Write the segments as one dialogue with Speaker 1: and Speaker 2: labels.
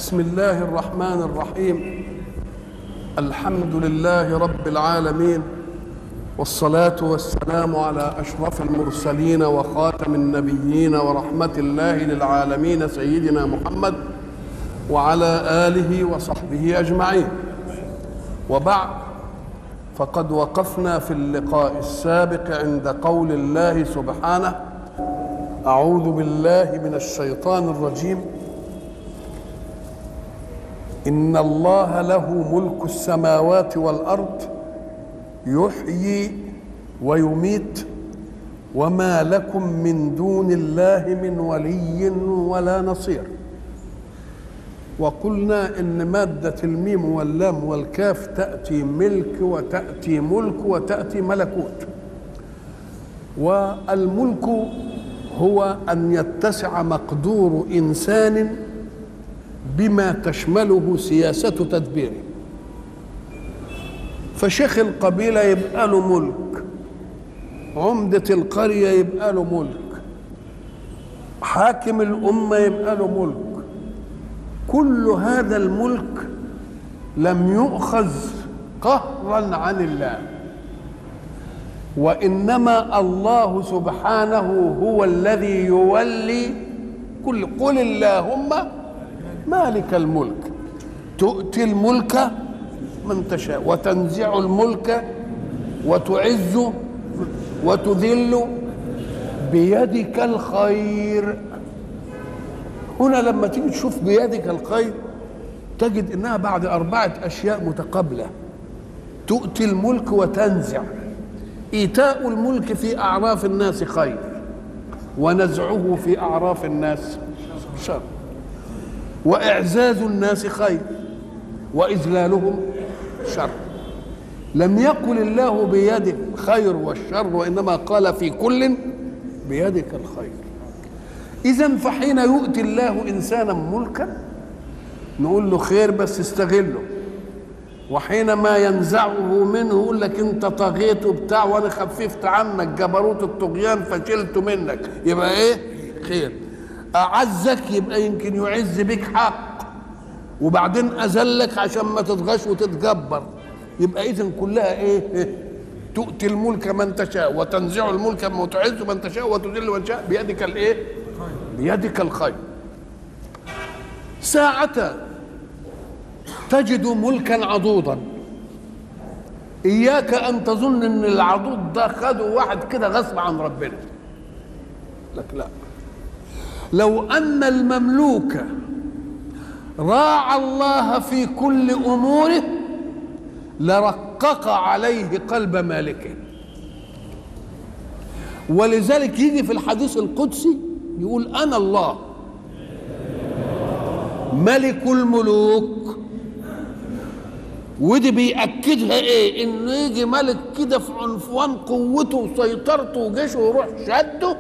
Speaker 1: بسم الله الرحمن الرحيم الحمد لله رب العالمين والصلاة والسلام على أشرف المرسلين وخاتم النبيين ورحمة الله للعالمين سيدنا محمد وعلى آله وصحبه أجمعين وبعد فقد وقفنا في اللقاء السابق عند قول الله سبحانه أعوذ بالله من الشيطان الرجيم إن الله له ملك السماوات والأرض يحيي ويميت وما لكم من دون الله من ولي ولا نصير وقلنا ان ماده الميم واللام والكاف تاتي ملك وتاتي ملك وتاتي ملكوت والملك هو ان يتسع مقدور انسان بما تشمله سياسه تدبيره فشيخ القبيله يبقى له ملك عمده القريه يبقى له ملك حاكم الامه يبقى له ملك كل هذا الملك لم يؤخذ قهرا عن الله وانما الله سبحانه هو الذي يولي كل قل اللهم مالك الملك تؤتي الملك من تشاء وتنزع الملك وتعز وتذل بيدك الخير هنا لما تيجي تشوف بيدك الخير تجد انها بعد اربعه اشياء متقابله تؤتي الملك وتنزع ايتاء الملك في اعراف الناس خير ونزعه في اعراف الناس شر واعزاز الناس خير واذلالهم شر لم يقل الله بيدك الخير والشر وانما قال في كل بيدك الخير اذا فحين يؤتي الله انسانا ملكا نقول له خير بس استغله وحينما ينزعه منه يقول لك انت طغيت وبتاع وانا خففت عنك جبروت الطغيان فشلته منك يبقى ايه خير اعزك يبقى يمكن يعز بك حق وبعدين اذلك عشان ما تطغاش وتتجبر يبقى اذا كلها ايه تؤتي الملك من تشاء وتنزع الملك من تعز من تشاء وتذل من تشاء بيدك الايه بيدك الخير ساعة تجد ملكا عضوضا إياك أن تظن أن العضوض ده خده واحد كده غصب عن ربنا لك لا لو أن المملوك راعى الله في كل أموره لرقق عليه قلب مالكه ولذلك يجي في الحديث القدسي يقول انا الله ملك الملوك ودي بيأكدها ايه انه يجي ملك كده في عنفوان قوته وسيطرته وجيشه ويروح شده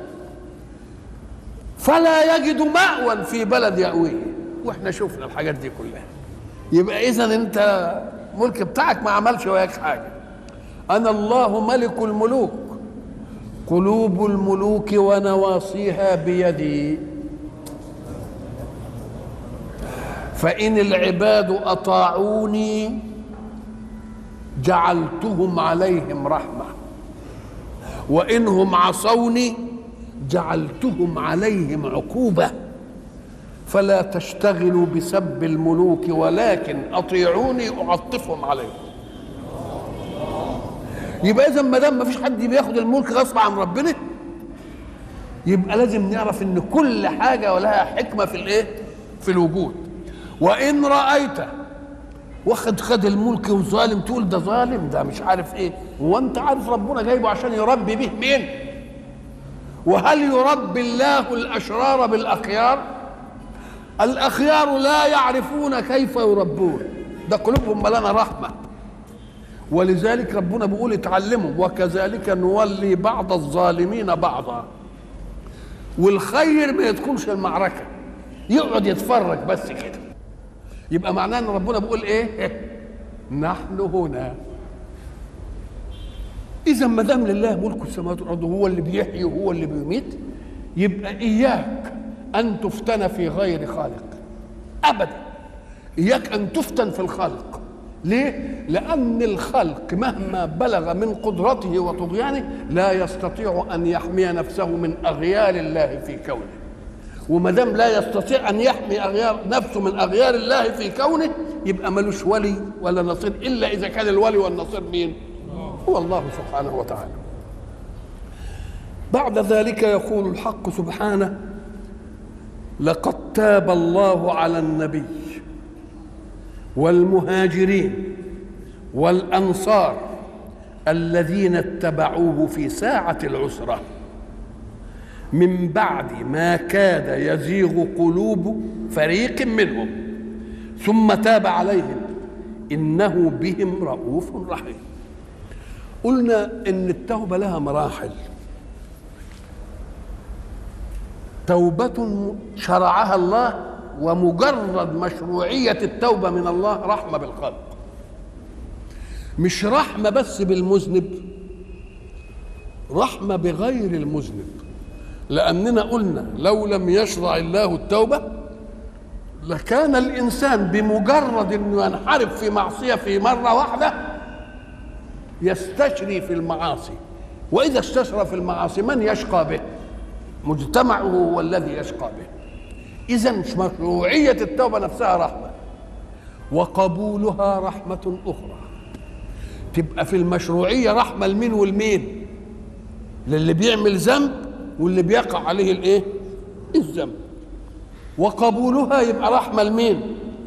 Speaker 1: فلا يجد مأوى في بلد يأويه واحنا شفنا الحاجات دي كلها يبقى اذا انت الملك بتاعك ما عملش وياك حاجه انا الله ملك الملوك قلوب الملوك ونواصيها بيدي فإن العباد أطاعوني جعلتهم عليهم رحمة وإنهم عصوني جعلتهم عليهم عقوبة فلا تشتغلوا بسب الملوك ولكن أطيعوني أعطفهم عليكم يبقى اذا ما دام ما فيش حد بياخد الملك غصب عن ربنا يبقى لازم نعرف ان كل حاجه ولها حكمه في الايه في الوجود وان رايت واخد خد الملك وظالم تقول ده ظالم ده مش عارف ايه هو انت عارف ربنا جايبه عشان يربي به مين وهل يربي الله الاشرار بالاخيار الاخيار لا يعرفون كيف يربون ده قلوبهم ملانه رحمه ولذلك ربنا بيقول اتعلموا وكذلك نولي بعض الظالمين بعضا والخير ما يدخلش المعركه يقعد يتفرج بس كده يبقى معناه ان ربنا بيقول ايه نحن هنا اذا ما دام لله ملك السماوات والارض هو اللي بيحيي وهو اللي بيميت يبقى اياك ان تفتن في غير خالق ابدا إياك أن تفتن في الخلق ليه؟ لأن الخلق مهما بلغ من قدرته وطغيانه لا يستطيع أن يحمي نفسه من أغيال الله في كونه وما دام لا يستطيع أن يحمي أغيار نفسه من أغيار الله في كونه يبقى ملوش ولي ولا نصير إلا إذا كان الولي والنصير مين؟ هو الله سبحانه وتعالى بعد ذلك يقول الحق سبحانه لقد تاب الله على النبي والمهاجرين والانصار الذين اتبعوه في ساعه العسره من بعد ما كاد يزيغ قلوب فريق منهم ثم تاب عليهم انه بهم رؤوف رحيم قلنا ان التوبه لها مراحل توبه شرعها الله ومجرد مشروعيه التوبه من الله رحمه بالخلق مش رحمه بس بالمذنب رحمه بغير المذنب لاننا قلنا لو لم يشرع الله التوبه لكان الانسان بمجرد انه ينحرف في معصيه في مره واحده يستشري في المعاصي واذا استشرى في المعاصي من يشقى به مجتمعه هو الذي يشقى به اذا مشروعيه التوبه نفسها رحمه وقبولها رحمه اخرى تبقى في المشروعيه رحمه لمين والمين للي بيعمل ذنب واللي بيقع عليه الايه الذنب وقبولها يبقى رحمه لمين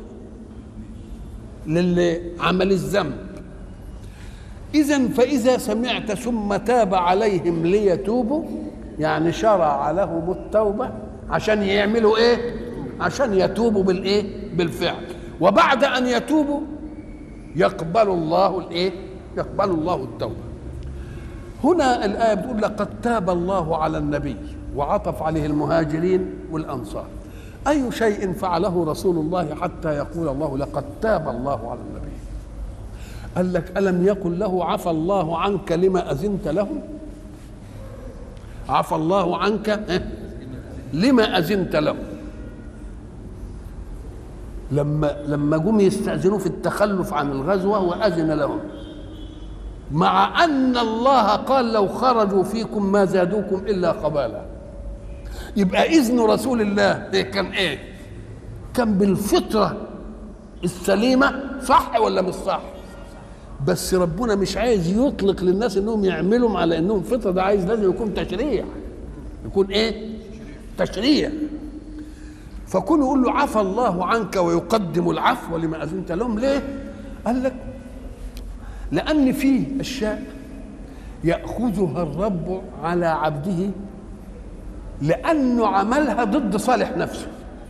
Speaker 1: للي عمل الذنب اذا فاذا سمعت ثم تاب عليهم ليتوبوا يعني شرع لهم التوبه عشان يعملوا ايه عشان يتوبوا بالايه بالفعل وبعد ان يتوبوا يقبل الله الايه يقبل الله التوبه هنا الايه بتقول لقد تاب الله على النبي وعطف عليه المهاجرين والانصار اي شيء فعله رسول الله حتى يقول الله لقد تاب الله على النبي قال لك الم يقل له عفى الله عنك لما اذنت لهم عفى الله عنك لما اذنت لهم لما لما جم يستاذنوه في التخلف عن الغزوه واذن لهم مع ان الله قال لو خرجوا فيكم ما زادوكم الا خبالا يبقى اذن رسول الله إيه كان ايه كان بالفطره السليمه صح ولا مش صح بس ربنا مش عايز يطلق للناس انهم يعملوا على انهم فطره ده عايز لازم يكون تشريع يكون ايه تشريع فكون يقول له عفى الله عنك ويقدم العفو لما اذنت لهم ليه قال لك لان فيه اشياء ياخذها الرب على عبده لانه عملها ضد صالح نفسه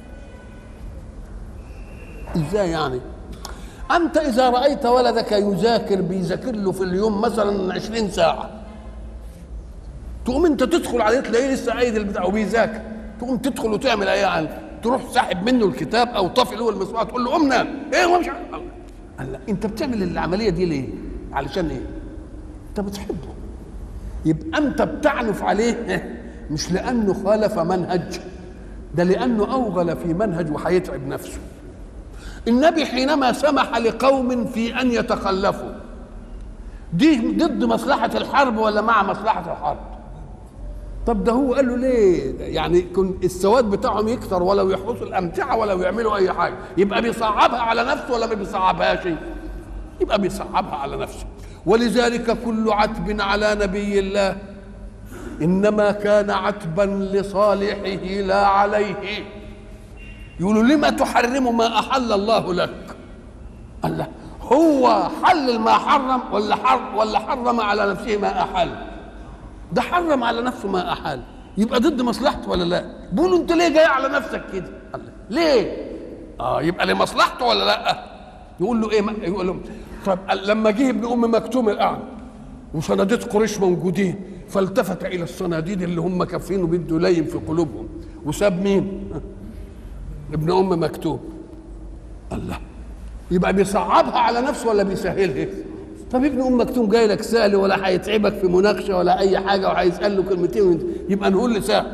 Speaker 1: ازاي يعني انت اذا رايت ولدك يذاكر بيذاكر له في اليوم مثلا عشرين ساعه تقوم انت تدخل عليه تلاقيه لسه قايد البتاع وبيذاكر تقوم تدخل وتعمل ايه يعني تروح ساحب منه الكتاب او طافي له المصباح تقول له قوم نام ايه هو مش عارف قال لا انت بتعمل العمليه دي ليه علشان ايه انت بتحبه يبقى انت بتعنف عليه مش لانه خالف منهج ده لانه اوغل في منهج وهيتعب نفسه النبي حينما سمح لقوم في ان يتخلفوا دي ضد مصلحه الحرب ولا مع مصلحه الحرب طب ده هو قال له ليه يعني يكون السواد بتاعهم يكثر ولو يحرسوا الامتعه ولو يعملوا اي حاجه يبقى بيصعبها على نفسه ولا ما بيصعبهاش يبقى بيصعبها على نفسه ولذلك كل عتب على نبي الله انما كان عتبا لصالحه لا عليه يقولوا لما تحرم ما احل الله لك قال له هو حلل ما حرم ولا حرم ولا حرم على نفسه ما احل ده حرم على نفسه ما احل يبقى ضد مصلحته ولا لا بيقولوا انت ليه جاي على نفسك كده قال له ليه اه يبقى لمصلحته ولا لا يقول له ايه يقول له طب لما جه ابن ام مكتوم الاعمى وصناديد قريش موجودين فالتفت الى الصناديد اللي هم كافرين وبده يلين في قلوبهم وساب مين ابن ام مكتوب الله يبقى بيصعبها على نفسه ولا بيسهلها طب ابن ام مكتوم جاي لك سهل ولا هيتعبك في مناقشه ولا اي حاجه وهيسال له كلمتين يبقى نقول له سهل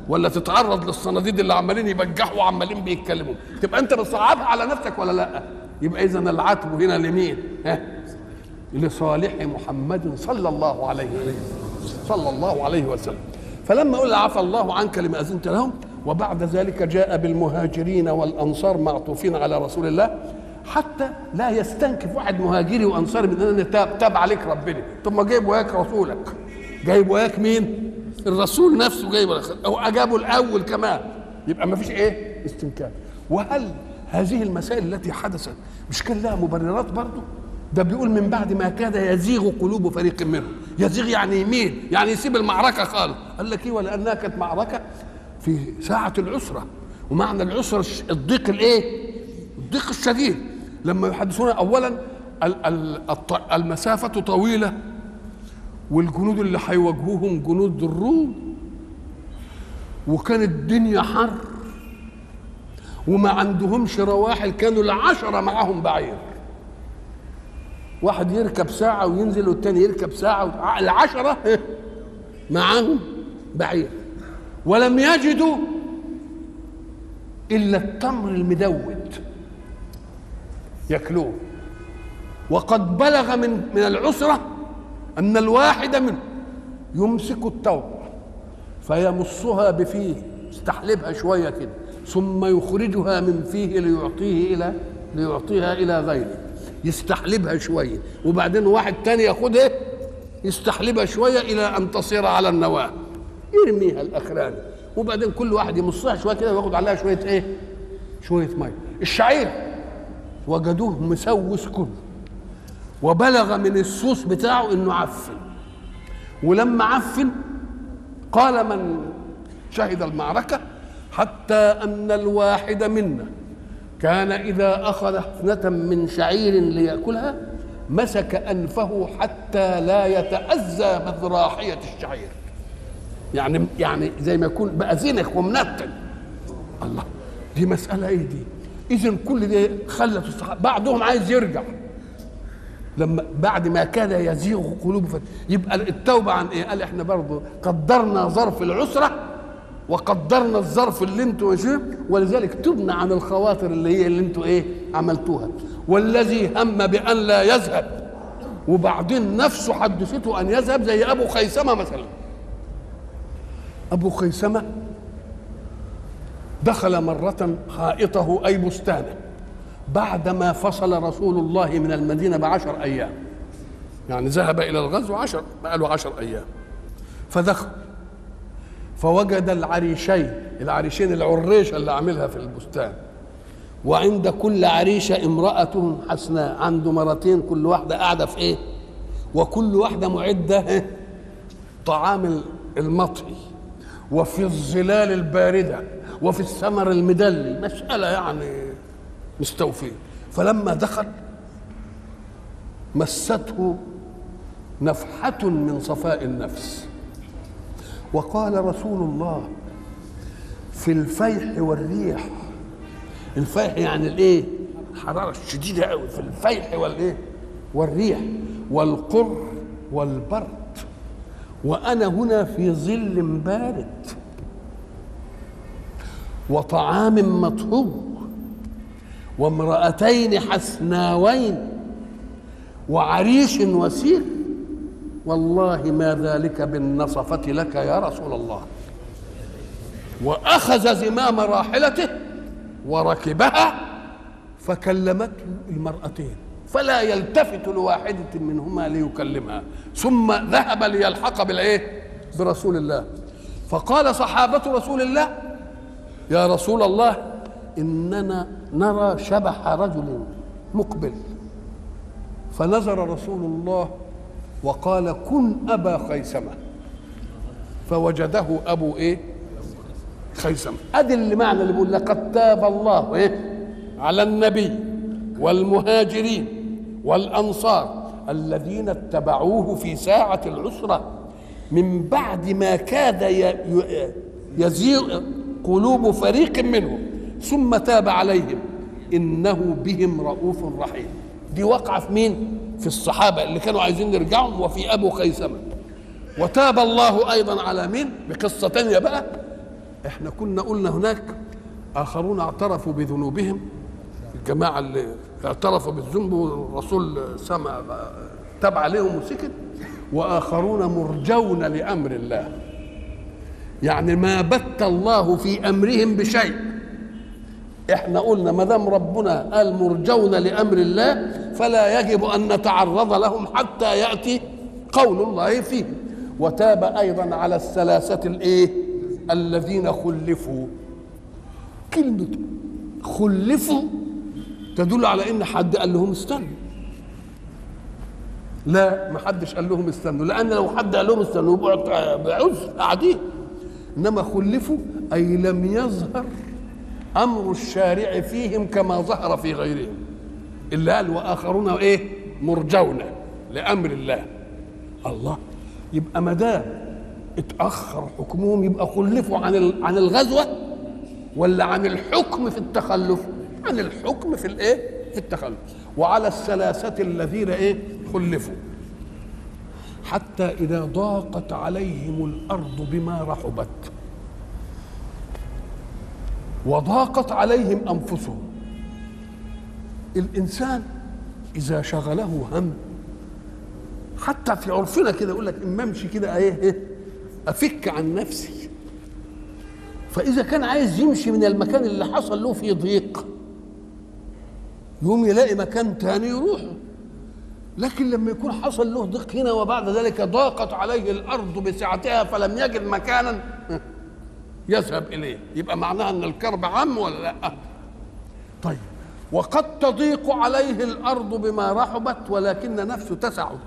Speaker 1: ولا تتعرض للصناديد اللي عمالين يبجحوا وعمالين بيتكلموا تبقى انت بتصعبها على نفسك ولا لا يبقى اذا العتب هنا لمين ها لصالح محمد صلى الله عليه وسلم صلى الله عليه وسلم فلما قل عفى الله عنك لما اذنت لهم وبعد ذلك جاء بالمهاجرين والانصار معطوفين على رسول الله حتى لا يستنكف واحد مهاجري وانصاري من ان تاب, تاب عليك ربنا طب ما جايب وياك رسولك جايب وياك مين الرسول نفسه جايب او اجابه الاول كمان يبقى ما فيش ايه استنكاف وهل هذه المسائل التي حدثت مش كان لها مبررات برضه ده بيقول من بعد ما كاد يزيغ قلوب فريق منهم يزيغ يعني يميل يعني يسيب المعركه خالص قال لك ايه ولانها كانت معركه في ساعه العسره ومعنى العسره الضيق الايه الضيق الشديد لما يحدثون اولا المسافه طويله والجنود اللي هيواجهوهم جنود الروم وكانت الدنيا حر وما عندهمش رواحل كانوا العشرة معاهم بعير واحد يركب ساعة وينزل والتاني يركب ساعة العشرة معاهم بعير ولم يجدوا إلا التمر المدود ياكلوه وقد بلغ من من العسرة أن الواحد منهم يمسك التوبة فيمصها بفيه يستحلبها شوية كده ثم يخرجها من فيه ليعطيه إلى ليعطيها إلى غيره يستحلبها شوية وبعدين واحد تاني ياخدها يستحلبها شوية إلى أن تصير على النواة يرميها الأخراني وبعدين كل واحد يمصها شوية كده وياخد عليها شوية إيه؟ شوية مية الشعير وجدوه مسوس كله وبلغ من السوس بتاعه انه عفن ولما عفن قال من شهد المعركة حتى أن الواحد منا كان إذا أخذ حفنة من شعير ليأكلها مسك أنفه حتى لا يتأذى بذراحية الشعير يعني يعني زي ما يكون بقى زنخ ومنتن الله دي مسألة إيه دي؟ إذا كل ده خلت الصحابة بعضهم عايز يرجع لما بعد ما كاد يزيغ قلوب فتح. يبقى التوبة عن إيه؟ قال إحنا برضه قدرنا ظرف العسرة وقدرنا الظرف اللي انتوا ماشيين ولذلك تبنى عن الخواطر اللي هي اللي انتوا ايه عملتوها والذي هم بان لا يذهب وبعدين نفسه حدثته ان يذهب زي ابو خيسمه مثلا ابو خيسمه دخل مرة حائطه أي بستانه بعدما فصل رسول الله من المدينة بعشر أيام يعني ذهب إلى الغزو عشر بقى عشر أيام فدخل فوجد العريشين العريشين العريشة اللي عاملها في البستان وعند كل عريشة امرأة حسناء عنده مرتين كل واحدة قاعدة في ايه وكل واحدة معدة إيه؟ طعام المطهي وفي الظلال الباردة وفي الثمر المدلي مسألة يعني مستوفية فلما دخل مسته نفحة من صفاء النفس وقال رسول الله في الفيح والريح الفيح يعني الايه الحراره الشديده قوي في الفيح والايه والريح والقر والبرد وانا هنا في ظل بارد وطعام مطهو وامرأتين حسناوين وعريش وسير والله ما ذلك بالنصفة لك يا رسول الله وأخذ زمام راحلته وركبها فكلمته المرأتين فلا يلتفت لواحدة منهما ليكلمها ثم ذهب ليلحق بالإيه برسول الله فقال صحابة رسول الله يا رسول الله إننا نرى شبح رجل مقبل فنظر رسول الله وقال كن أبا خيسمة فوجده أبو إيه خيسمة أدي اللي معنى اللي بيقول لقد تاب الله إيه على النبي والمهاجرين والأنصار الذين اتبعوه في ساعة العسرة من بعد ما كاد يزيغ قلوب فريق منهم ثم تاب عليهم إنه بهم رؤوف رحيم دي وقعة في مين؟ في الصحابة اللي كانوا عايزين يرجعوا وفي أبو خيسمة وتاب الله أيضا على مين؟ بقصة تانية بقى احنا كنا قلنا هناك اخرون اعترفوا بذنوبهم الجماعه اللي اعترفوا بالذنب والرسول سمع تاب عليهم وسكت واخرون مرجون لامر الله يعني ما بت الله في امرهم بشيء احنا قلنا ما دام ربنا قال مرجون لامر الله فلا يجب ان نتعرض لهم حتى ياتي قول الله فيهم وتاب ايضا على الثلاثه الايه الذين خلفوا كلمه خلفوا تدل على ان حد قال لهم استنوا لا ما حدش قال لهم استنوا لان لو حد قال لهم استنوا يبقوا بعذر قاعدين انما خلفوا اي لم يظهر امر الشارع فيهم كما ظهر في غيرهم اللي قال واخرون ايه مرجون لامر الله الله يبقى ما دام اتاخر حكمهم يبقى خلفوا عن عن الغزوه ولا عن الحكم في التخلف عن الحكم في الايه في التخلف وعلى الثلاثه الذين ايه خلفوا حتى اذا ضاقت عليهم الارض بما رحبت وضاقت عليهم انفسهم الانسان اذا شغله هم حتى في عرفنا كده يقول لك اما امشي كده ايه ايه افك عن نفسي فاذا كان عايز يمشي من المكان اللي حصل له فيه ضيق يقوم يلاقي مكان تاني يروح لكن لما يكون حصل له ضيق هنا وبعد ذلك ضاقت عليه الارض بسعتها فلم يجد مكانا يذهب اليه يبقى معناها ان الكرب عام ولا لا طيب وقد تضيق عليه الارض بما رحبت ولكن نفسه تسعه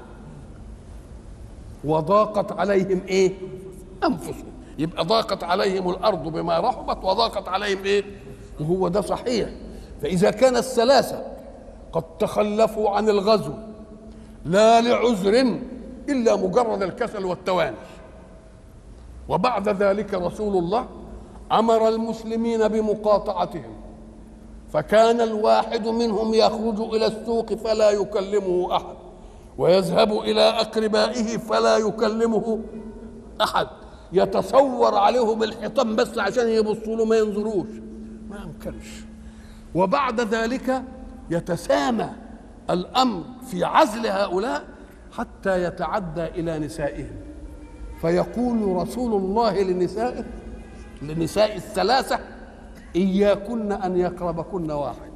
Speaker 1: وضاقت عليهم ايه انفسهم يبقى ضاقت عليهم الارض بما رحبت وضاقت عليهم ايه وهو ده صحيح فاذا كان الثلاثه قد تخلفوا عن الغزو لا لعذر الا مجرد الكسل والتواني وبعد ذلك رسول الله امر المسلمين بمقاطعتهم فكان الواحد منهم يخرج الى السوق فلا يكلمه احد ويذهب الى اقربائه فلا يكلمه احد يتصور عليهم الحيطان بس عشان يبصوا له ما ينظروش ما يمكنش وبعد ذلك يتسامى الامر في عزل هؤلاء حتى يتعدى الى نسائهم فيقول رسول الله لنسائه لنساء الثلاثه اياكن ان يقربكن واحد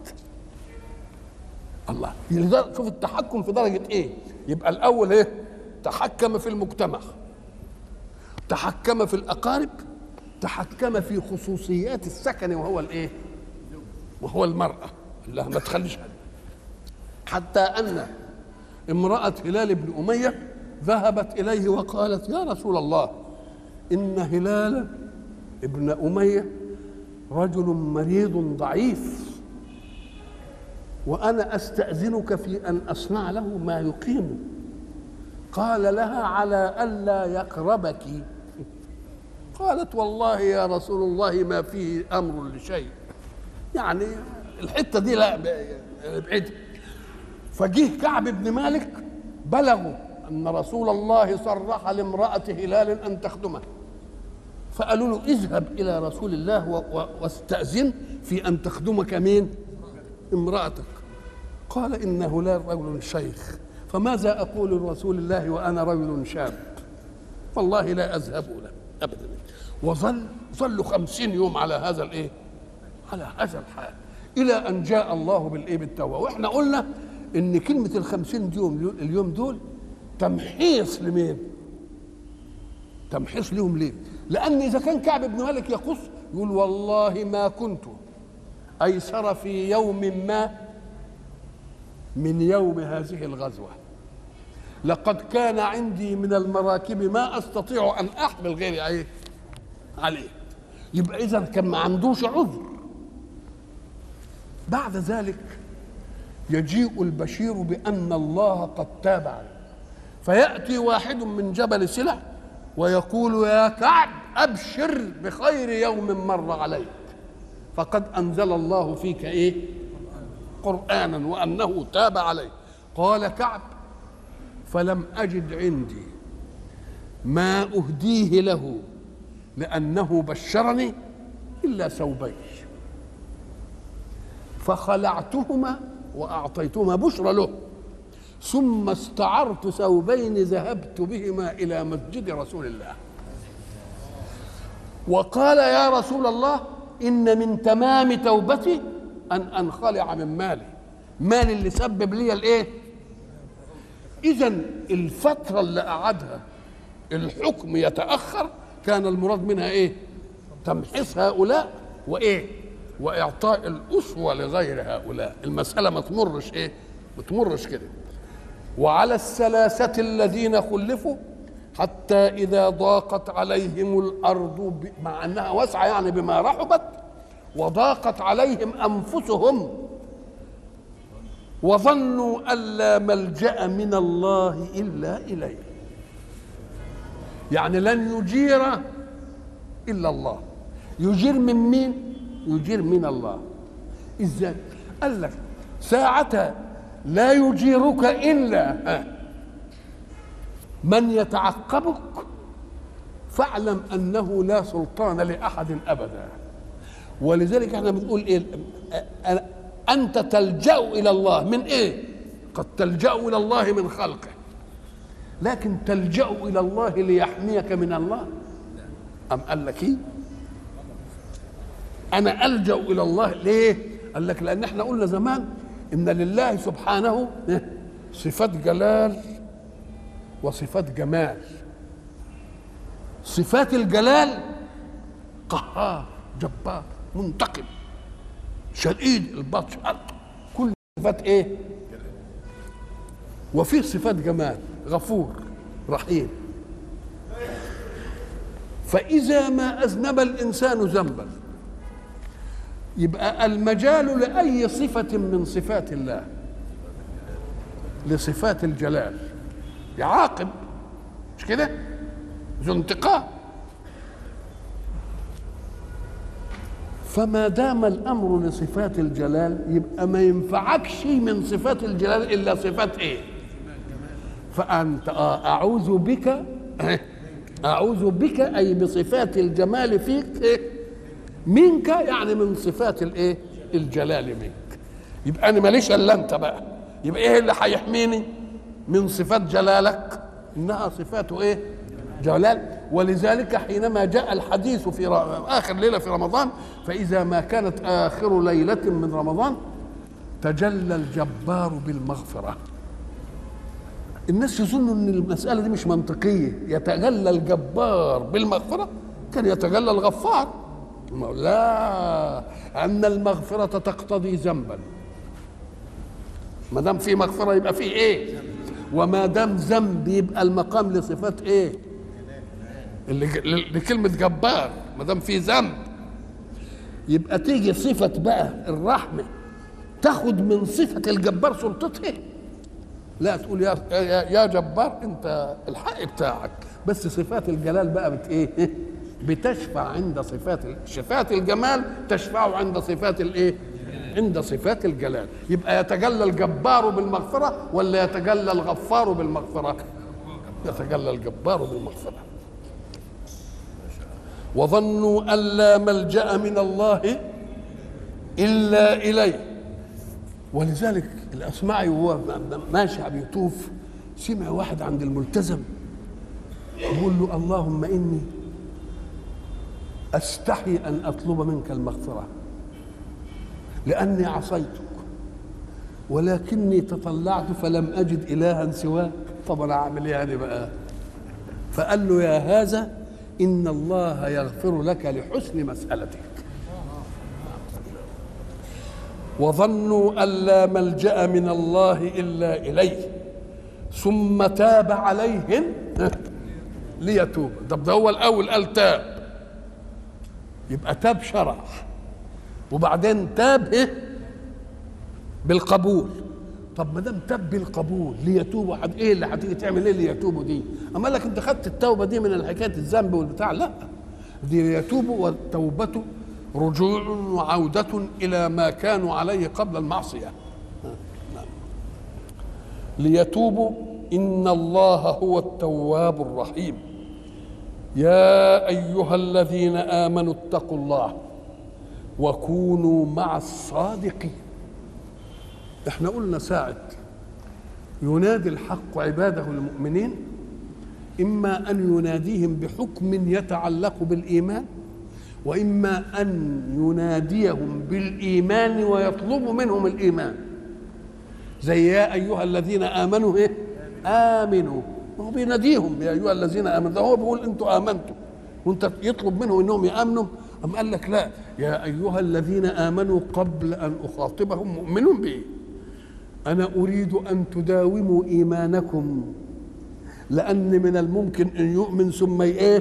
Speaker 1: الله شوف التحكم في درجه ايه يبقى الاول ايه تحكم في المجتمع تحكم في الاقارب تحكم في خصوصيات السكن وهو الايه وهو المراه الله ما تخليش حتى ان امراه هلال بن اميه ذهبت اليه وقالت يا رسول الله ان هلال ابن اميه رجل مريض ضعيف وانا استاذنك في ان اصنع له ما يقيمه قال لها على الا يقربك قالت والله يا رسول الله ما فيه امر لشيء يعني الحته دي لا ابعد فجه كعب بن مالك بلغوا ان رسول الله صرح لامراه هلال ان تخدمه فقالوا له اذهب الى رسول الله واستاذن في ان تخدمك مين امراتك قال ان هلال رجل شيخ فماذا اقول لرسول الله وانا رجل شاب والله لا اذهب له ابدا وظل ظلوا خمسين يوم على هذا الايه على هذا الحال الى ان جاء الله بالايه بالتوبه واحنا قلنا ان كلمه الخمسين يوم اليوم دول تمحيص لمين تمحيص لهم ليه لان اذا كان كعب بن مالك يقص يقول والله ما كنت ايسر في يوم ما من يوم هذه الغزوه لقد كان عندي من المراكب ما استطيع ان احمل غيري عليه عليه يبقى اذا كان ما عندوش عذر بعد ذلك يجيء البشير بان الله قد تاب عليه فياتي واحد من جبل سلع ويقول يا كعب ابشر بخير يوم مر عليك فقد انزل الله فيك ايه قرانا وانه تاب عليك قال كعب فلم اجد عندي ما اهديه له لانه بشرني إلا ثوبين فخلعتهما وأعطيتهما بشرى له ثم استعرت ثوبين ذهبت بهما إلى مسجد رسول الله وقال يا رسول الله إن من تمام توبتي أن أنخلع من مالي مالي اللي سبب لي الإيه إذا الفترة اللي قعدها الحكم يتأخر كان المراد منها إيه تمحيص هؤلاء وإيه وإعطاء الأسوة لغير هؤلاء المسألة ما تمرش إيه ما تمرش كده وعلى الثلاثة الذين خلفوا حتى إذا ضاقت عليهم الأرض مع أنها واسعة يعني بما رحبت وضاقت عليهم أنفسهم وظنوا أن لا ملجأ من الله إلا إليه يعني لن يجير إلا الله يجير من مين؟ يجير من الله إزاي؟ قال لك ساعة لا يجيرك إلا من يتعقبك فاعلم أنه لا سلطان لأحد أبدا ولذلك احنا بنقول ايه انت تلجا الى الله من ايه قد تلجا الى الله من خلقه لكن تلجا الى الله ليحميك من الله ام قال لك ايه انا الجا الى الله ليه قال لك لان احنا قلنا زمان ان لله سبحانه صفات جلال وصفات جمال صفات الجلال قهار جبار منتقم شديد البطش كل صفات ايه وفي صفات جمال غفور رحيم فإذا ما أذنب الإنسان ذنبا يبقى المجال لأي صفة من صفات الله لصفات الجلال يعاقب مش كده ذو انتقام فما دام الامر لصفات الجلال يبقى ما ينفعكش من صفات الجلال الا صفات ايه فانت آه اعوذ بك اعوذ بك اي بصفات الجمال فيك إيه؟ منك يعني من صفات الايه الجلال منك يبقى انا ماليش الا انت بقى يبقى ايه اللي هيحميني من صفات جلالك انها صفات ايه جلال ولذلك حينما جاء الحديث في اخر ليله في رمضان فاذا ما كانت اخر ليله من رمضان تجلى الجبار بالمغفره الناس يظنوا ان المساله دي مش منطقيه يتجلى الجبار بالمغفره كان يتجلى الغفار لا ان المغفره تقتضي ذنبا ما دام في مغفره يبقى في ايه وما دام ذنب يبقى المقام لصفات ايه اللي لكلمة جبار ما دام في ذنب يبقى تيجي صفة بقى الرحمة تاخد من صفة الجبار سلطته لا تقول يا يا, يا جبار انت الحق بتاعك بس صفات الجلال بقى بت ايه بتشفع عند صفات صفات الجمال تشفع عند صفات الايه عند صفات الجلال يبقى يتجلى الجبار بالمغفرة ولا يتجلى الغفار بالمغفرة يتجلى الجبار بالمغفرة وظنوا أن لا ملجأ من الله إلا إليه ولذلك الأسمعي وهو ماشي عم يطوف سمع واحد عند الملتزم يقول له اللهم إني أستحي أن أطلب منك المغفرة لأني عصيتك ولكني تطلعت فلم أجد إلها سواك طب أنا أعمل إيه يعني بقى فقال له يا هذا إن الله يغفر لك لحسن مسألتك وظنوا أن لا ملجأ من الله إلا إليه ثم تاب عليهم ليتوب طب ده هو الأول قال تاب يبقى تاب شرع وبعدين تاب ايه بالقبول طب ما دام تاب بالقبول ليتوبوا حد ايه اللي هتيجي تعمل ايه ليتوبوا دي اما لك انت خدت التوبه دي من حكايه الذنب والبتاع لا دي ليتوبوا والتوبه رجوع وعوده الى ما كانوا عليه قبل المعصيه ليتوبوا ان الله هو التواب الرحيم يا ايها الذين امنوا اتقوا الله وكونوا مع الصادقين احنا قلنا ساعة ينادي الحق عباده المؤمنين إما أن يناديهم بحكم يتعلق بالإيمان وإما أن يناديهم بالإيمان ويطلب منهم الإيمان زي يا أيها الذين آمنوا إيه؟ آمنوا هو بيناديهم يا أيها الذين آمنوا ده هو بيقول أنتوا آمنتوا وأنت يطلب منهم إنهم يآمنوا أم قال لك لا يا أيها الذين آمنوا قبل أن أخاطبهم مؤمنون بإيه أنا أريد أن تداوموا إيمانكم لأن من الممكن أن يؤمن ثم إيه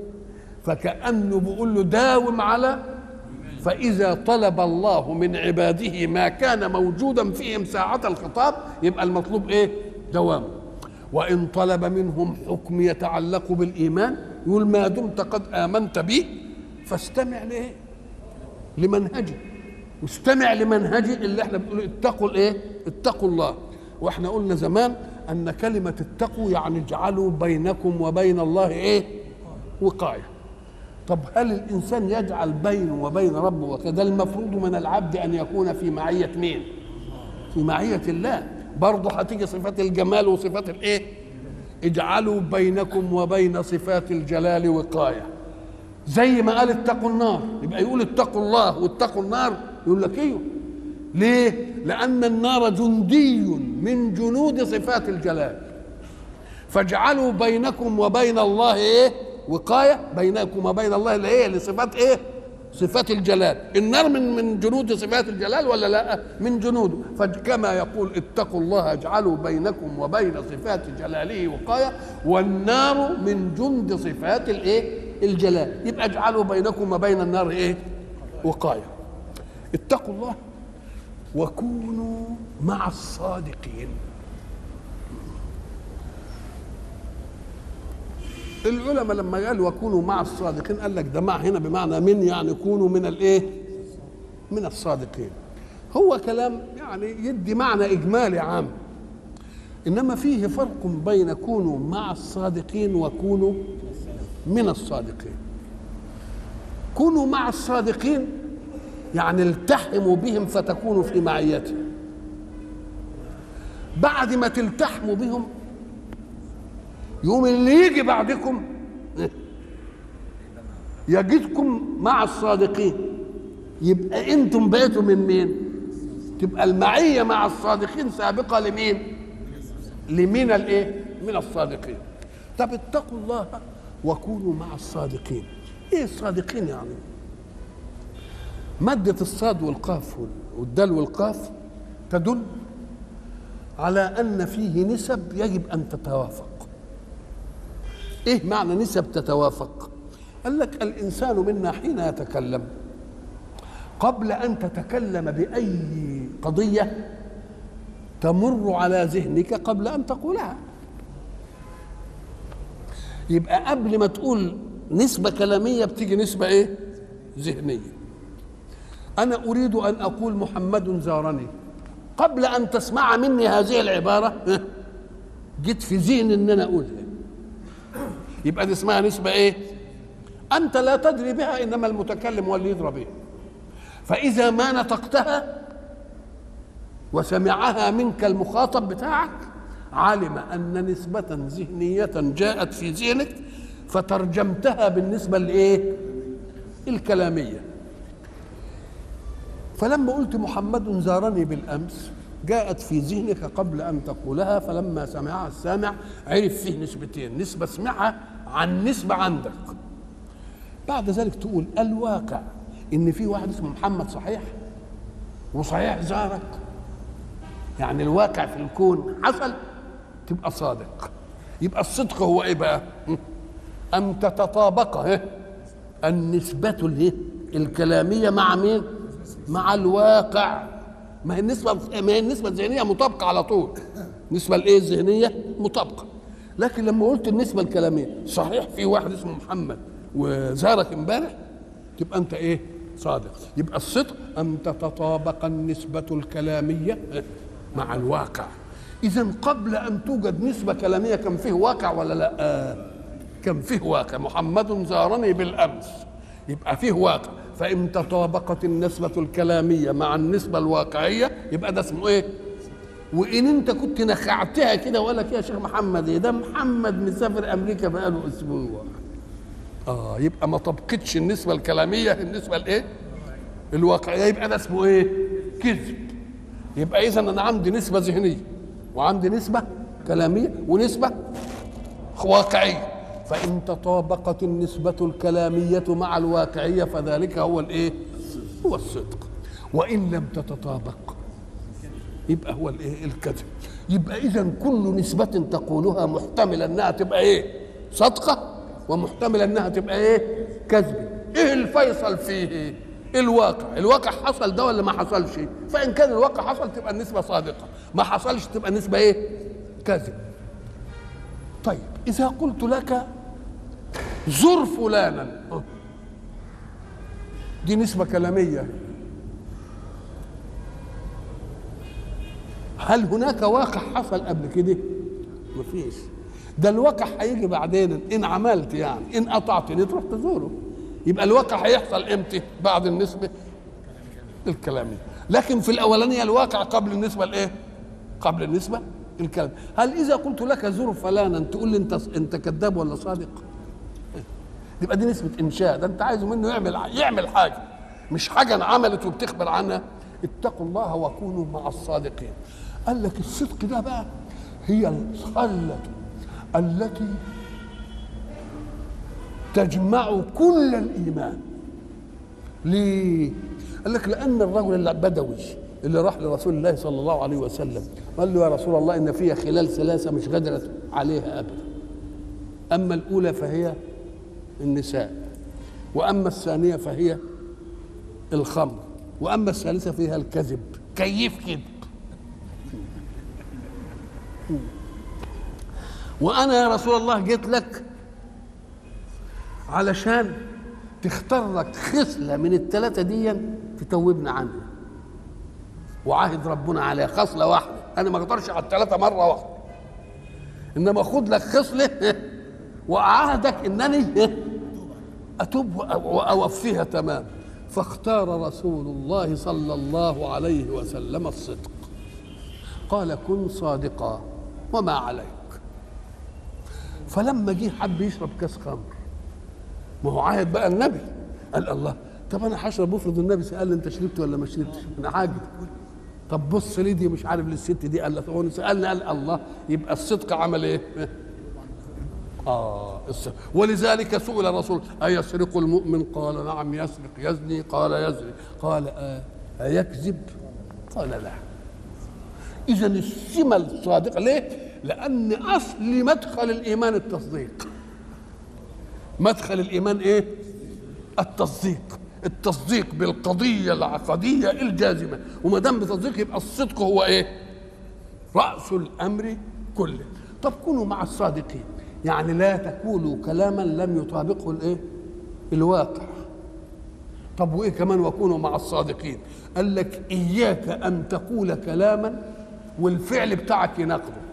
Speaker 1: فكأنه بيقول له داوم على فإذا طلب الله من عباده ما كان موجودا فيهم ساعة الخطاب يبقى المطلوب إيه دوام وإن طلب منهم حكم يتعلق بالإيمان يقول ما دمت قد آمنت بي فاستمع لإيه لمنهجي واستمع لمنهجي اللي احنا بنقول اتقوا الايه اتقوا الله واحنا قلنا زمان ان كلمه اتقوا يعني اجعلوا بينكم وبين الله ايه وقايه طب هل الانسان يجعل بينه وبين ربه وكذا المفروض من العبد ان يكون في معيه مين في معيه الله برضه هتيجي صفات الجمال وصفات الايه اجعلوا بينكم وبين صفات الجلال وقايه زي ما قال اتقوا النار يبقى يقول اتقوا الله واتقوا النار يقول لك ايوه ليه لان النار جندي من جنود صفات الجلال فاجعلوا بينكم وبين الله ايه وقايه بينكم وبين الله اللي ايه لصفات ايه صفات الجلال النار من من جنود صفات الجلال ولا لا من جنوده فكما يقول اتقوا الله اجعلوا بينكم وبين صفات جلاله وقايه والنار من جند صفات الايه الجلال يبقى اجعلوا بينكم وبين النار ايه وقايه اتقوا الله وكونوا مع الصادقين العلماء لما قال وكونوا مع الصادقين قال لك ده مع هنا بمعنى من يعني كونوا من الايه من الصادقين هو كلام يعني يدي معنى اجمالي عام انما فيه فرق بين كونوا مع الصادقين وكونوا من الصادقين كونوا مع الصادقين يعني التحموا بهم فتكونوا في معيتهم بعد ما تلتحموا بهم يوم اللي يجي بعدكم يجدكم مع الصادقين يبقى انتم بقيتوا من مين تبقى المعية مع الصادقين سابقة لمين لمين الايه من الصادقين طب اتقوا الله وكونوا مع الصادقين ايه الصادقين يعني مادة الصاد والقاف والدال والقاف تدل على أن فيه نسب يجب أن تتوافق إيه معنى نسب تتوافق قال لك الإنسان منا حين يتكلم قبل أن تتكلم بأي قضية تمر على ذهنك قبل أن تقولها يبقى قبل ما تقول نسبة كلامية بتيجي نسبة إيه ذهنية أنا أريد أن أقول محمد زارني قبل أن تسمع مني هذه العبارة جيت في ذهن أن أنا أقولها يبقى دي اسمها نسبة إيه؟ أنت لا تدري بها إنما المتكلم هو اللي يدرى بها فإذا ما نطقتها وسمعها منك المخاطب بتاعك علم أن نسبة ذهنية جاءت في ذهنك فترجمتها بالنسبة لإيه؟ الكلامية فلما قلت محمد زارني بالامس جاءت في ذهنك قبل ان تقولها فلما سمعها السامع عرف فيه نسبتين نسبه سمعها عن نسبه عندك بعد ذلك تقول الواقع ان في واحد اسمه محمد صحيح وصحيح زارك يعني الواقع في الكون حصل تبقى صادق يبقى الصدق هو ايه بقى ان تتطابق النسبة الكلامية مع مين؟ مع الواقع ما هي النسبة ما هي النسبة الذهنية مطابقة على طول النسبة الايه الذهنية مطابقة لكن لما قلت النسبة الكلامية صحيح في واحد اسمه محمد وزارك امبارح تبقى انت ايه صادق يبقى الصدق ان تتطابق النسبة الكلامية مع الواقع اذا قبل ان توجد نسبة كلامية كان فيه واقع ولا لا كان فيه واقع محمد زارني بالامس يبقى فيه واقع فإن تطابقت النسبة الكلامية مع النسبة الواقعية يبقى ده اسمه إيه؟ وإن أنت كنت نخعتها كده وقال لك يا شيخ محمد إيه ده محمد مسافر أمريكا بقاله أسبوع آه يبقى ما طبقتش النسبة الكلامية النسبة الإيه؟ الواقعية يبقى ده اسمه إيه؟ كذب يبقى إذا أنا عندي نسبة ذهنية وعندي نسبة كلامية ونسبة واقعية فإن تطابقت النسبة الكلامية مع الواقعية فذلك هو الإيه؟ هو الصدق وإن لم تتطابق يبقى هو الإيه؟ الكذب يبقى إذا كل نسبة تقولها محتملة إنها تبقى إيه؟ صدقة ومحتملة إنها تبقى إيه؟ كذب إيه الفيصل فيه؟ الواقع الواقع حصل ده ولا ما حصلش فإن كان الواقع حصل تبقى النسبة صادقة ما حصلش تبقى النسبة إيه؟ كذب طيب إذا قلت لك زر فلانا دي نسبة كلامية هل هناك واقع حصل قبل كده؟ مفيش ده الواقع هيجي بعدين ان عملت يعني ان قطعتني تروح تزوره يبقى الواقع هيحصل امتى؟ بعد النسبة الكلامية لكن في الأولانية الواقع قبل النسبة الإيه؟ قبل النسبة الكلام هل إذا قلت لك زر فلانا تقول لي أنت أنت كذاب ولا صادق؟ يبقى دي نسبة إنشاء ده أنت عايزه منه يعمل يعمل حاجة مش حاجة عملت وبتخبر عنها اتقوا الله وكونوا مع الصادقين قال لك الصدق ده بقى هي الخلة التي تجمع كل الإيمان ليه؟ قال لك لأن الرجل البدوي اللي راح لرسول الله صلى الله عليه وسلم قال له يا رسول الله إن فيها خلال ثلاثة مش قدرت عليها أبدا أما الأولى فهي النساء وأما الثانية فهي الخمر وأما الثالثة فيها الكذب كيف كذب وأنا يا رسول الله جيت لك علشان تختار لك خصلة من الثلاثة دي تتوبنا عنها وعاهد ربنا عليها خصلة واحدة أنا ما أقدرش على الثلاثة مرة واحدة إنما خد لك خصلة وأعاهدك إنني أتوب وأوفيها تمام فاختار رسول الله صلى الله عليه وسلم الصدق قال كن صادقا وما عليك فلما جه حب يشرب كاس خمر ما هو عاهد بقى النبي قال الله طب انا هشرب افرض النبي سال لي انت شربت ولا ما شربتش انا عاجب طب بص لي دي مش عارف للست دي قال هو سالني قال الله يبقى الصدق عمل ايه؟ اه الصدق. ولذلك سئل الرسول ايسرق المؤمن؟ قال نعم يسرق يزني قال يزني قال آه ايكذب؟ قال لا اذا السمه الصادقه ليه؟ لان اصل مدخل الايمان التصديق مدخل الايمان ايه التصديق التصديق بالقضيه العقديه الجازمه وما دام بتصديق يبقى الصدق هو ايه راس الامر كله طب كونوا مع الصادقين يعني لا تقولوا كلاما لم يطابقه الايه الواقع طب وايه كمان وكونوا مع الصادقين قال لك اياك ان تقول كلاما والفعل بتاعك يناقضه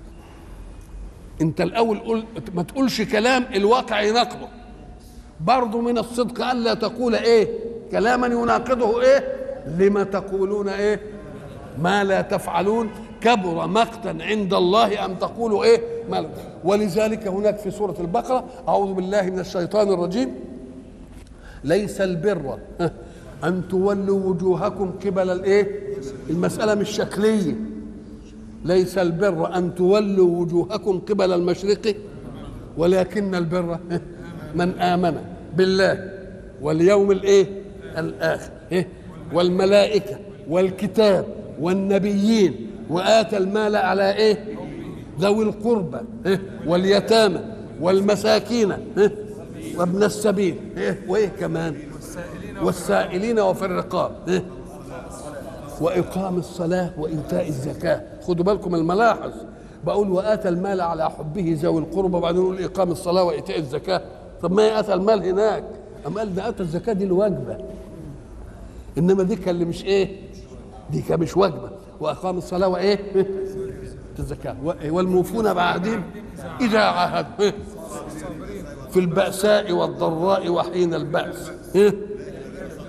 Speaker 1: انت الاول قل ما تقولش كلام الواقع يناقضه برضه من الصدق الا تقول ايه كلاما يناقضه ايه لما تقولون ايه ما لا تفعلون كبر مقتا عند الله ان تقولوا ايه ما لا. ولذلك هناك في سوره البقره اعوذ بالله من الشيطان الرجيم ليس البر ان تولوا وجوهكم قبل الايه المساله مش شكليه ليس البر ان تولوا وجوهكم قبل المشرق ولكن البر من امن بالله واليوم الايه الاخر إيه؟ والملائكه والكتاب والنبيين واتى المال على ايه ذوي القربى إيه؟ واليتامى والمساكين إيه؟ وابن السبيل إيه؟ وايه كمان والسائلين وفي الرقاب إيه؟ واقام الصلاه وايتاء الزكاه خدوا بالكم الملاحظ بقول واتى المال على حبه ذوي القربى وبعدين نقول اقام الصلاه وايتاء الزكاه طب ما اتى المال هناك اما قال ده اتى الزكاه دي الواجبه انما دي كان اللي مش ايه دي كان مش واجبه واقام الصلاه وايه الزكاه والموفون بعهدهم اذا عاهدوا في البأساء والضراء وحين البأس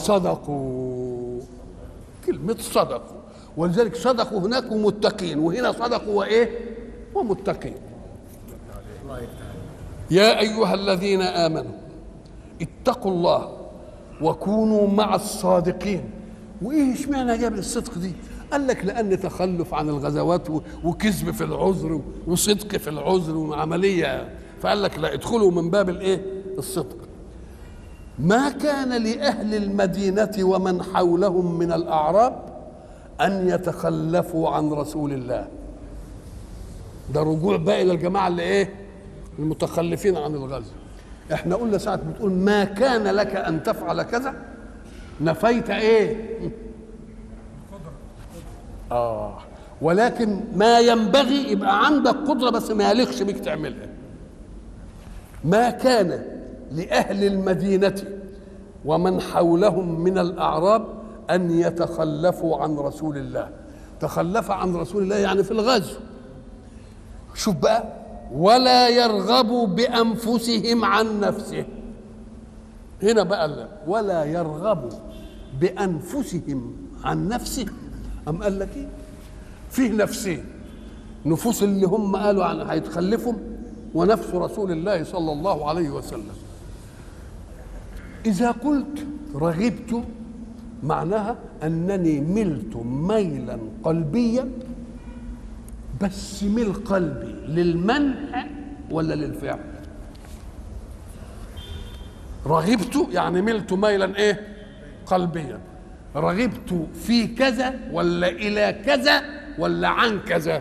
Speaker 1: وصدقوا كلمة صدقوا ولذلك صدقوا هناك ومتقين وهنا صدقوا وإيه ومتقين يا أيها الذين آمنوا اتقوا الله وكونوا مع الصادقين وايه اشمعنى جاب الصدق دي قال لك لان تخلف عن الغزوات وكذب في العذر وصدق في العذر وعمليه فقال لك لا ادخلوا من باب الايه الصدق ما كان لاهل المدينه ومن حولهم من الاعراب ان يتخلفوا عن رسول الله ده رجوع بقى الى الجماعه اللي ايه المتخلفين عن الغزو احنا قلنا ساعه بتقول ما كان لك ان تفعل كذا نفيت ايه اه ولكن ما ينبغي يبقى عندك قدره بس ما يليقش بك تعملها ما كان لاهل المدينه ومن حولهم من الاعراب ان يتخلفوا عن رسول الله تخلف عن رسول الله يعني في الغزو شوف بقى ولا يرغبوا بانفسهم عن نفسه هنا بقى لا ولا يرغبوا بانفسهم عن نفسه أم قال لك ايه فيه نفسين نفوس اللي هم قالوا عن هيتخلفوا ونفس رسول الله صلى الله عليه وسلم إذا قلت رغبت معناها أنني ملت ميلا قلبيا بس ميل قلبي للمنع ولا للفعل رغبت يعني ملت ميلا ايه قلبيا رغبت في كذا ولا الى كذا ولا عن كذا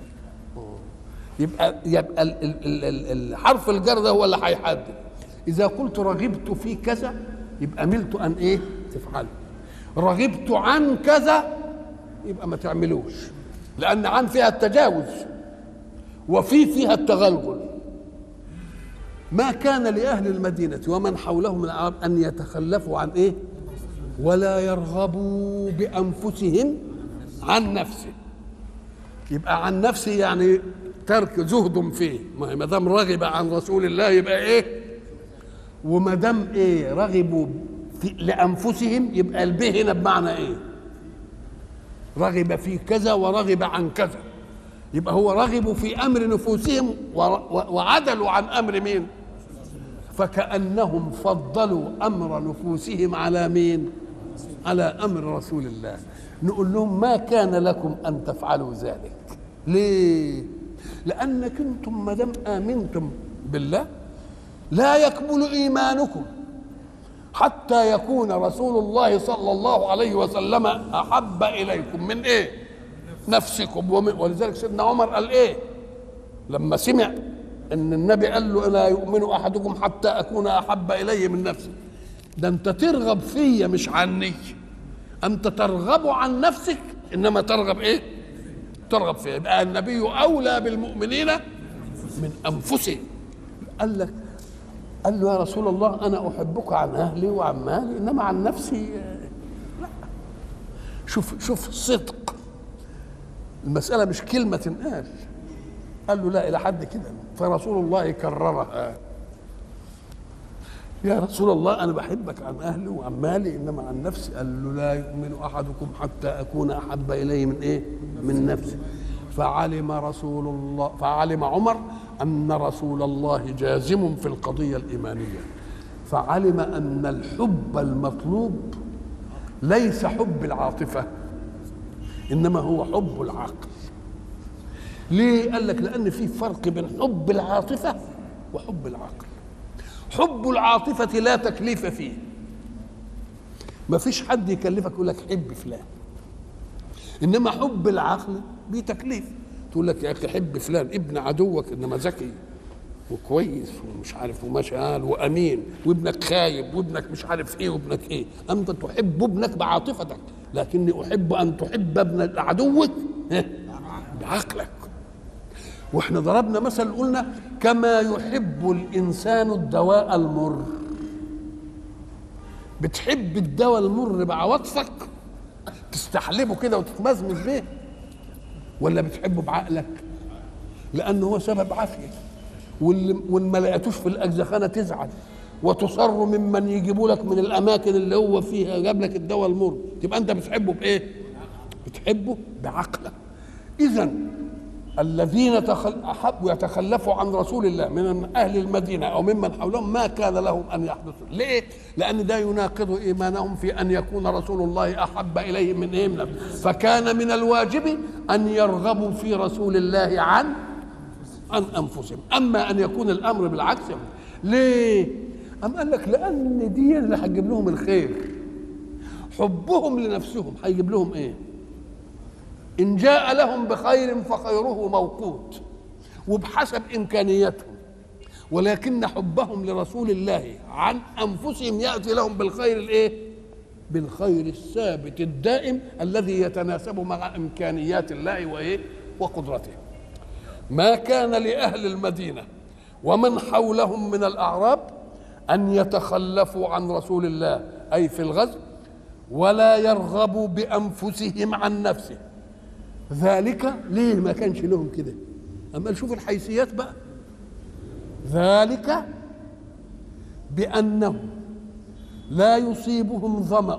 Speaker 1: يبقى يبقى الحرف الجر ده هو اللي هيحدد اذا قلت رغبت في كذا يبقى ملت ان ايه تفعل رغبت عن كذا يبقى ما تعملوش لان عن فيها التجاوز وفي فيها التغلغل ما كان لاهل المدينه ومن حولهم من العرب ان يتخلفوا عن ايه ولا يرغبوا بانفسهم عن نفسه يبقى عن نفسه يعني ترك زهد فيه ما دام رغب عن رسول الله يبقى ايه وما دام ايه رغبوا في لانفسهم يبقى البه هنا بمعنى ايه رغب في كذا ورغب عن كذا يبقى هو رغبوا في امر نفوسهم وعدلوا عن امر مين فكانهم فضلوا امر نفوسهم على مين على امر رسول الله نقول لهم ما كان لكم ان تفعلوا ذلك ليه لانك انتم ما دام امنتم بالله لا يكمل ايمانكم حتى يكون رسول الله صلى الله عليه وسلم احب اليكم من ايه نفسكم ومن ولذلك سيدنا عمر قال ايه لما سمع ان النبي قال له لا يؤمن احدكم حتى اكون احب اليه من نفسي ده انت ترغب فيا مش عني انت ترغب عن نفسك انما ترغب ايه ترغب فيا يبقى النبي اولى بالمؤمنين من انفسهم قال لك قال له يا رسول الله انا احبك عن اهلي وعن مالي انما عن نفسي لا شوف شوف صدق المساله مش كلمه تنقال قال له لا الى حد كده فرسول الله كررها يا رسول الله انا بحبك عن اهلي وعن مالي انما عن نفسي قال له لا يؤمن احدكم حتى اكون احب اليه من ايه من نفسي فعلم رسول الله فعلم عمر ان رسول الله جازم في القضيه الايمانيه فعلم ان الحب المطلوب ليس حب العاطفه انما هو حب العقل ليه قال لك لان في فرق بين حب العاطفه وحب العقل حب العاطفه لا تكليف فيه ما فيش حد يكلفك يقول لك حب فلان انما حب العقل بتكليف تقول لك يا اخي حب فلان ابن عدوك انما ذكي وكويس ومش عارف ومشغال وامين وابنك خايب وابنك مش عارف ايه وابنك ايه انت تحب ابنك بعاطفتك لكني احب ان تحب ابن عدوك بعقلك واحنا ضربنا مثل قلنا كما يحب الانسان الدواء المر بتحب الدواء المر بعواطفك تستحلبه كده وتتمزمز بيه ولا بتحبه بعقلك لانه هو سبب عافيه واللي واللي ما لقيتوش في الاجزخانه تزعل وتصر ممن يجيبوا لك من الاماكن اللي هو فيها جاب لك الدواء المر تبقى انت بتحبه بايه بتحبه بعقلك اذا الذين تخل... احبوا يتخلفوا عن رسول الله من اهل المدينه او ممن حولهم ما كان لهم ان يحدثوا ليه لان ده يناقض ايمانهم في ان يكون رسول الله احب اليهم من ايه من فكان من الواجب ان يرغبوا في رسول الله عن عن انفسهم اما ان يكون الامر بالعكس ليه أم قال لك لأن دي اللي هتجيب لهم الخير حبهم لنفسهم هيجيب لهم إيه؟ إن جاء لهم بخير فخيره موقوت وبحسب إمكانياتهم ولكن حبهم لرسول الله عن أنفسهم يأتي لهم بالخير الإيه؟ بالخير الثابت الدائم الذي يتناسب مع إمكانيات الله وإيه؟ وقدرته ما كان لأهل المدينة ومن حولهم من الأعراب أن يتخلفوا عن رسول الله أي في الغزو ولا يرغبوا بأنفسهم عن نفسه ذلك ليه ما كانش لهم كده أما نشوف الحيثيات بقى ذلك بأنهم لا يصيبهم ظمأ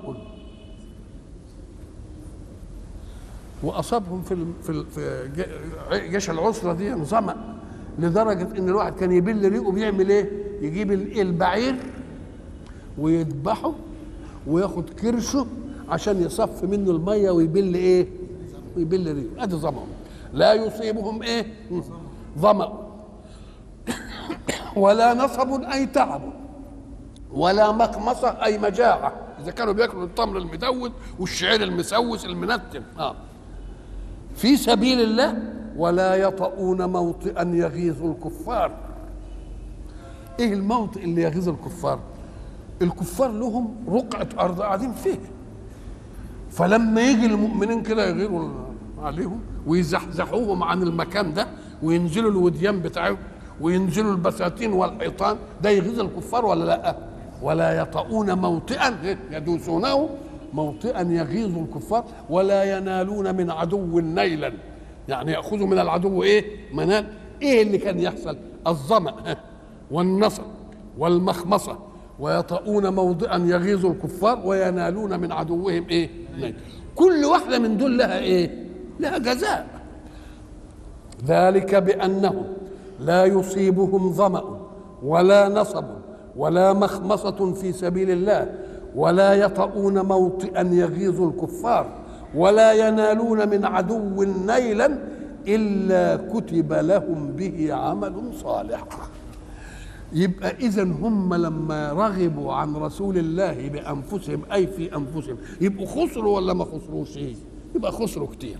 Speaker 1: وأصابهم في في جيش العسرة دي ظمأ لدرجة إن الواحد كان يبل ريقه بيعمل إيه؟ يجيب البعير ويذبحه وياخد كرشه عشان يصف منه الميه ويبل ايه؟ ويبل ريقه ادي ظمأ لا يصيبهم ايه؟ ظمأ ولا نصب اي تعب ولا مقمصة أي مجاعة إذا كانوا بياكلوا التمر المدود والشعير المسوس المنتن آه. في سبيل الله ولا يطؤون موطئا يغيظ الكفار ايه الموطئ اللي يغيظ الكفار الكفار لهم رقعة أرض قاعدين فيها فلما يجي المؤمنين كده يغيروا عليهم ويزحزحوهم عن المكان ده وينزلوا الوديان بتاعهم وينزلوا البساتين والحيطان ده يغيظ الكفار ولا لا ولا يطؤون موطئا يدوسونه موطئا يغيظ الكفار ولا ينالون من عدو نيلا يعني ياخذوا من العدو ايه منال ايه اللي كان يحصل الظمأ والنصب والمخمصة ويطؤون موضعا يغيظ الكفار وينالون من عدوهم ايه نيل. كل واحدة من دول لها ايه لها جزاء ذلك بأنهم لا يصيبهم ظمأ ولا نصب ولا مخمصة في سبيل الله ولا يطؤون موطئا يغيظ الكفار ولا ينالون من عدو نيلا إلا كتب لهم به عمل صالح يبقى إذا هم لما رغبوا عن رسول الله بأنفسهم أي في أنفسهم يبقوا خسروا ولا ما خسروش إيه؟ يبقى خسروا كتير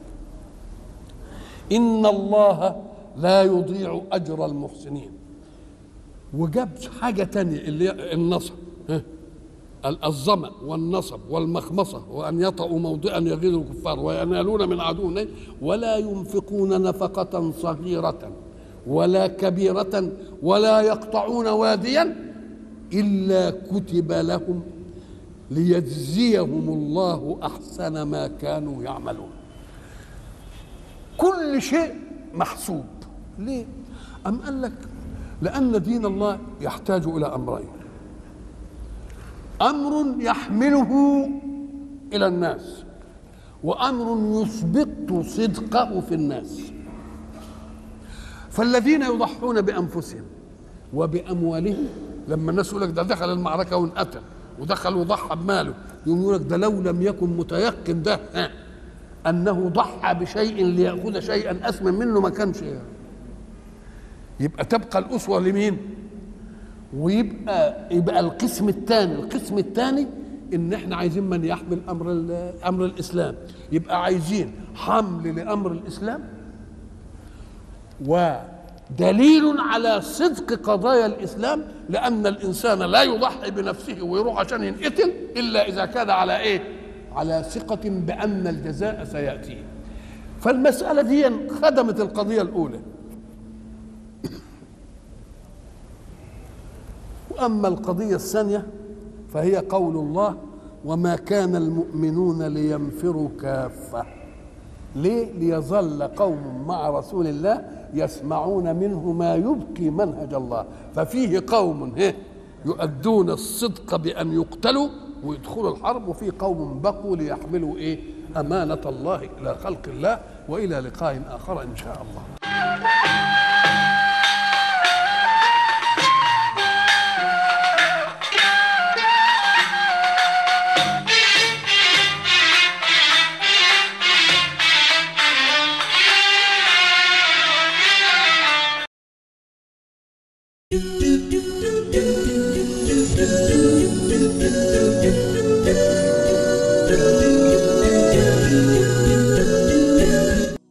Speaker 1: إن الله لا يضيع أجر المحسنين وجاب حاجة تانية اللي هي النصب الظمأ والنصب والمخمصة وأن يطأوا موضعا يغيظ الكفار وينالون من عدو ولا ينفقون نفقة صغيرة ولا كبيرة ولا يقطعون واديا إلا كتب لهم ليجزيهم الله أحسن ما كانوا يعملون كل شيء محسوب ليه؟ أم قال لك لأن دين الله يحتاج إلى أمرين أمر يحمله إلى الناس وأمر يثبت صدقه في الناس فالذين يضحون بأنفسهم وبأموالهم لما الناس يقول لك ده دخل المعركة وانقتل ودخل وضحى بماله يقول يقول لك ده لو لم يكن متيقن ده أنه ضحى بشيء ليأخذ شيئا أثمن منه ما كانش يبقى تبقى الأسوة لمين؟ ويبقى يبقى القسم الثاني القسم الثاني ان احنا عايزين من يحمل امر امر الاسلام يبقى عايزين حمل لامر الاسلام ودليل على صدق قضايا الاسلام لان الانسان لا يضحي بنفسه ويروح عشان ينقتل الا اذا كان على ايه على ثقة بأن الجزاء سيأتيه فالمسألة دي خدمت القضية الأولى واما القضيه الثانيه فهي قول الله وما كان المؤمنون لينفروا كافه ليه ليظل قوم مع رسول الله يسمعون منه ما يبكي منهج الله ففيه قوم يؤدون الصدق بأن يقتلوا ويدخلوا الحرب وفي قوم بقوا ليحملوا إيه أمانة الله إلى خلق الله وإلى لقاء آخر إن شاء الله
Speaker 2: do